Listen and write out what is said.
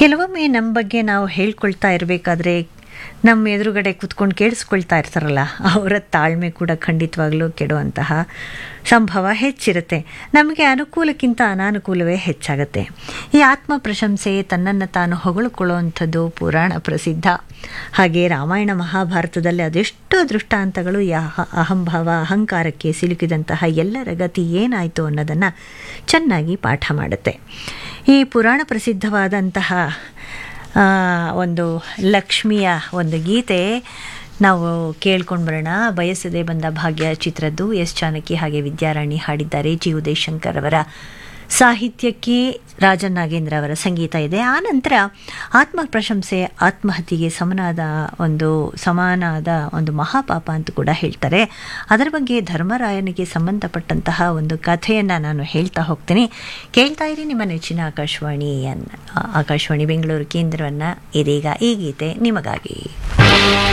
ಕೆಲವೊಮ್ಮೆ ನಮ್ಮ ಬಗ್ಗೆ ನಾವು ಹೇಳ್ಕೊಳ್ತಾ ಇರಬೇಕಾದ್ರೆ ನಮ್ಮ ಎದುರುಗಡೆ ಕೂತ್ಕೊಂಡು ಕೇಳಿಸ್ಕೊಳ್ತಾ ಇರ್ತಾರಲ್ಲ ಅವರ ತಾಳ್ಮೆ ಕೂಡ ಖಂಡಿತವಾಗ್ಲೂ ಕೆಡುವಂತಹ ಸಂಭವ ಹೆಚ್ಚಿರುತ್ತೆ ನಮಗೆ ಅನುಕೂಲಕ್ಕಿಂತ ಅನಾನುಕೂಲವೇ ಹೆಚ್ಚಾಗುತ್ತೆ ಈ ಆತ್ಮ ಪ್ರಶಂಸೆ ತನ್ನನ್ನು ತಾನು ಹೊಗಳ್ಕೊಳ್ಳುವಂಥದ್ದು ಪುರಾಣ ಪ್ರಸಿದ್ಧ ಹಾಗೆ ರಾಮಾಯಣ ಮಹಾಭಾರತದಲ್ಲಿ ಅದೆಷ್ಟೋ ದೃಷ್ಟಾಂತಗಳು ಈ ಅಹ ಅಹಂಭಾವ ಅಹಂಕಾರಕ್ಕೆ ಸಿಲುಕಿದಂತಹ ಎಲ್ಲರ ಗತಿ ಏನಾಯಿತು ಅನ್ನೋದನ್ನು ಚೆನ್ನಾಗಿ ಪಾಠ ಮಾಡುತ್ತೆ ಈ ಪುರಾಣ ಪ್ರಸಿದ್ಧವಾದಂತಹ ಆ, ಒಂದು ಲಕ್ಷ್ಮಿಯ ಒಂದು ಗೀತೆ ನಾವು ಕೇಳ್ಕೊಂಡು ಬರೋಣ ಬಯಸದೆ ಬಂದ ಭಾಗ್ಯ ಚಿತ್ರದ್ದು ಎಸ್ ಜಾನಕಿ ಹಾಗೆ ವಿದ್ಯಾರಾಣಿ ಹಾಡಿದ್ದಾರೆ ಜಿ ಉದಯಶಂಕರ್ ಅವರ ಸಾಹಿತ್ಯಕ್ಕೆ ರಾಜನ್ ನಾಗೇಂದ್ರ ಅವರ ಸಂಗೀತ ಇದೆ ಆ ನಂತರ ಆತ್ಮ ಪ್ರಶಂಸೆ ಆತ್ಮಹತ್ಯೆಗೆ ಸಮನಾದ ಒಂದು ಸಮಾನಾದ ಒಂದು ಮಹಾಪಾಪ ಅಂತ ಕೂಡ ಹೇಳ್ತಾರೆ ಅದರ ಬಗ್ಗೆ ಧರ್ಮರಾಯನಿಗೆ ಸಂಬಂಧಪಟ್ಟಂತಹ ಒಂದು ಕಥೆಯನ್ನು ನಾನು ಹೇಳ್ತಾ ಹೋಗ್ತೀನಿ ಕೇಳ್ತಾ ಇರಿ ನಿಮ್ಮ ನೆಚ್ಚಿನ ಆಕಾಶವಾಣಿ ಆಕಾಶವಾಣಿ ಬೆಂಗಳೂರು ಕೇಂದ್ರವನ್ನು ಇದೀಗ ಈ ಗೀತೆ ನಿಮಗಾಗಿ